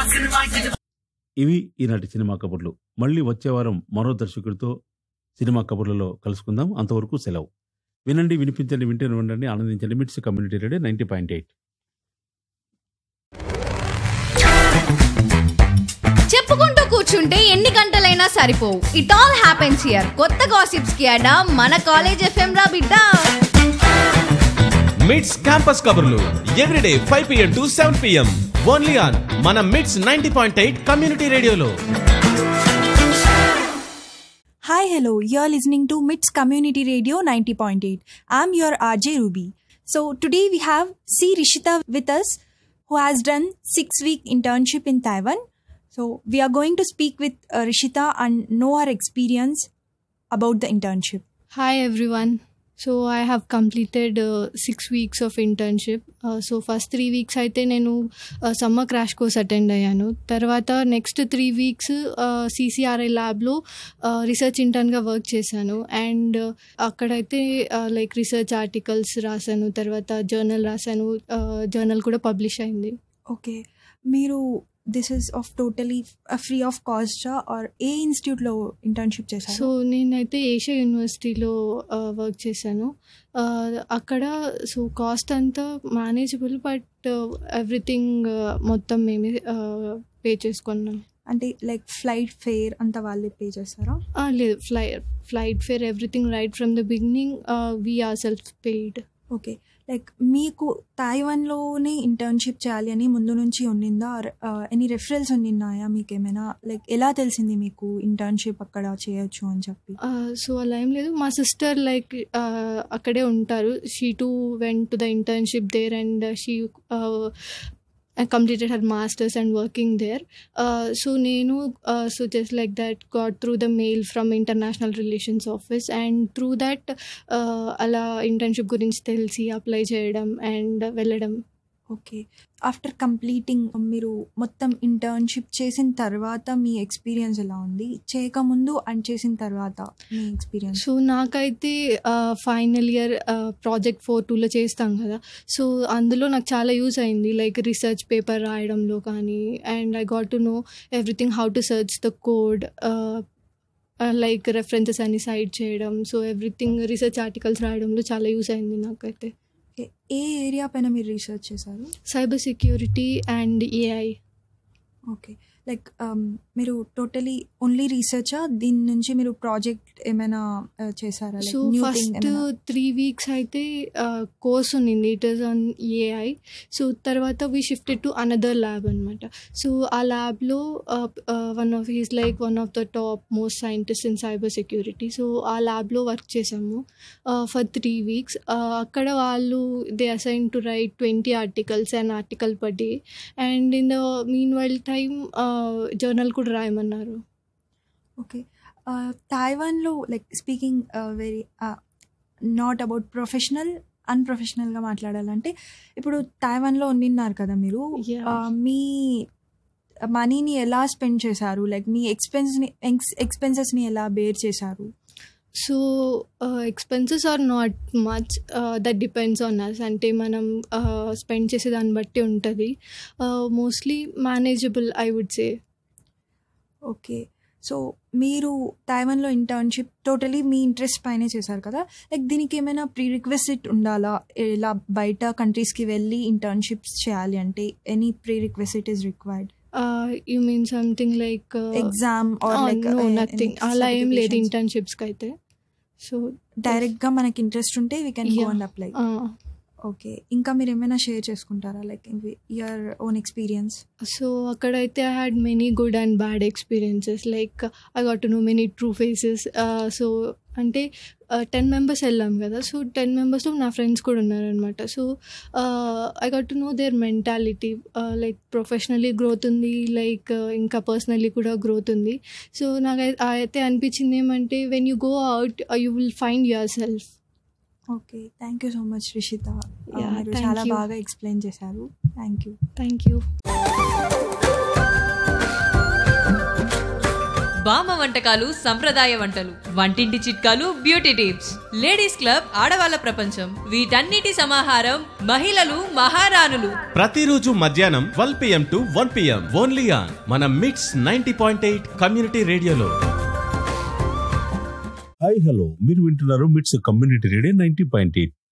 ఇవి ఈనాటి సినిమా కబుర్లు మళ్ళీ వచ్చే వారం మరో దర్శకుడితో సినిమా కబుర్లలో కలుసుకుందాం అంతవరకు సెలవు వినండి వినిపించండి వింటూనే ఉండండి ఆనందించండి MITS community radio ninety point eight చెప్పుకుంటూ కూర్చుంటే ఎన్ని గంటలైనా సరిపోవు ఇట్ ఆల్ హ్యాపెన్స్ హియర్ కొత్త గాసిప్స్ కి అడా మన కాలేజ్ ఎఫ్ఎం రా బిడ్డ మిడ్స్ క్యాంపస్ కబుర్లు everyday five PM to seven PM only on మన MITS ninety point eight community రేడియోలో Hi, hello. You're listening to MITS Community Radio 90.8. I'm your RJ Ruby. So today we have C. Rishita with us, who has done six-week internship in Taiwan. So we are going to speak with uh, Rishita and know her experience about the internship. Hi everyone. So I have completed six weeks of internship so first three weeks అయితే నేను summer crash course attend అయ్యాను తర్వాత next three weeks CCRI ల్యాబ్లో research ఇంటర్న్గా work చేశాను and అక్కడైతే like research articles రాశాను తర్వాత జర్నల్ రాశాను జర్నల్ కూడా పబ్లిష్ అయింది Okay. మీరు this is of totally free of cost or a ఇన్స్టిట్యూట్లో ఇంటర్న్షిప్ సో చేశారు నేనైతే ఏషియా యూనివర్సిటీలో వర్క్ చేశాను ఆ, అక్కడ సో కాస్ట్ అంతా మేనేజబుల్ బట్ ఎవ్రీథింగ్ మొత్తం మేమే పే చేసుకున్నాం అంటే లైక్ ఫ్లైట్ ఫేర్ అంతా వాళ్ళే పే చేస్తారా ఆ, లేదు fly flight fare everything right from the beginning we are self paid okay like మీకు తైవాన్లోనే ఇంటర్న్షిప్ చేయాలి అని ముందు నుంచి ఉన్నిందా ఎనీ రెఫరెన్స్ ఉన్నిన్నాయా మీకు ఏమైనా లైక్ ఎలా తెలిసింది మీకు ఇంటర్న్షిప్ అక్కడ చేయొచ్చు అని చెప్పి సో అలా ఏం లేదు మా సిస్టర్ లైక్ అక్కడే ఉంటారు she to went to the internship there and she completed her masters and working there uh, so nenu uh, so just like that got through the mail from international relations office and through that uh, అలా internship గురించి తెలిసి apply చేయడం and వెళ్ళడం okay after completing మీరు మొత్తం internship చేసిన తర్వాత మీ ఎక్స్పీరియన్స్ ఎలా ఉంది చేయకముందు అండ్ చేసిన తర్వాత మీ ఎక్స్పీరియన్స్ సో నాకైతే ఫైనల్ ఇయర్ ప్రాజెక్ట్ ఫోర్ టూలో చేస్తాం కదా సో అందులో నాకు చాలా యూజ్ అయింది లైక్ రీసెర్చ్ పేపర్ రాయడంలో కానీ and I got to know everything how to search the code like references అన్ని సైడ్ చేయడం సో ఎవ్రీథింగ్ రీసెర్చ్ ఆర్టికల్స్ రాయడంలో చాలా యూజ్ అయింది నాకైతే ఏ ఏరియా పైన మీరు రీసెర్చ్ చేశారు cyber security and AI okay like మీరు టోటలీ ఓన్లీ రీసెర్చా దీని నుంచి మీరు ప్రాజెక్ట్ ఏమైనా uh, చేశారా సో ఫస్ట్ త్రీ వీక్స్ అయితే కోర్స్ ఉన్నింది it is on AI so తర్వాత we shifted to another lab అనమాట సో ఆ ల్యాబ్లో one of his like one of the top most scientist in cyber security so ఆ ల్యాబ్లో work చేసాము for three weeks అక్కడ వాళ్ళు they assign to right twenty articles and article per day and in the mean while time journal కూడా రాయమన్నారు okay తైవాన్లో like speaking very not about professional అన్ప్రొఫెషనల్గా మాట్లాడాలంటే ఇప్పుడు తైవాన్లో ఉండిన్నారు కదా మీరు Yeah. uh, మీ మనీని ఎలా స్పెండ్ చేశారు లైక్ మీ ఎక్స్పెన్స్ని ఎక్స్పెన్సెస్ని ఎలా బేర్ చేశారు so expenses are not much that depends on us అంటే మనం స్పెండ్ చేసే దాన్ని బట్టి ఉంటుంది mostly manageable I would say okay so మీరు తైవాన్లో ఇంటర్న్షిప్ టోటలీ మీ ఇంట్రెస్ట్ పైనే చేశారు కదా లైక్ దీనికి ఏమైనా ప్రీ రిక్వెసిట్ ఉండాలా ఇలా బయట కంట్రీస్కి వెళ్ళి ఇంటర్న్షిప్స్ చేయాలి అంటే any prerequisite is required you mean something like exam or like no nothing అలా ఏం లేదు ఇంటర్న్షిప్స్కి అయితే సో డైరెక్ట్గా మనకి ఇంట్రెస్ట్ ఉంటే we can go Yeah. And apply okay ఇంకా మీరు ఏమైనా షేర్ చేసుకుంటారా like your own experience so అక్కడైతే I had many good and bad experiences like I got to know many true faces so అంటే ten members వెళ్ళాం కదా so ten మెంబర్స్లో నా ఫ్రెండ్స్ కూడా ఉన్నారనమాట so I got to know their mentality like professionally growth ఉంది like ఇంకా personally కూడా గ్రోత్ ఉంది సో నాకు అయితే అనిపించింది ఏమంటే when you go out you will find yourself okay thank you so much Rishitha Yeah, మీరు thank చాలా you. బాగా ఎక్స్ప్లెయిన్ చేశారు థ్యాంక్ యూ థ్యాంక్ యూ బామ్మ వంటకాలు సంప్రదాయ వంటలు వంటింటి చిట్కాలు బ్యూటీ టిప్స్ లేడీస్ క్లబ్ ఆడవాళ్ళ ప్రపంచం వీటన్నిటి సమాహారం మహిళలు మహారాణులు ప్రతిరోజు మధ్యాహ్నం twelve PM to one PM only on మన MITS ninety point eight community రేడియోలో హాయ్ హలో మీరు వింటున్నారు MITS community radio ninety point eight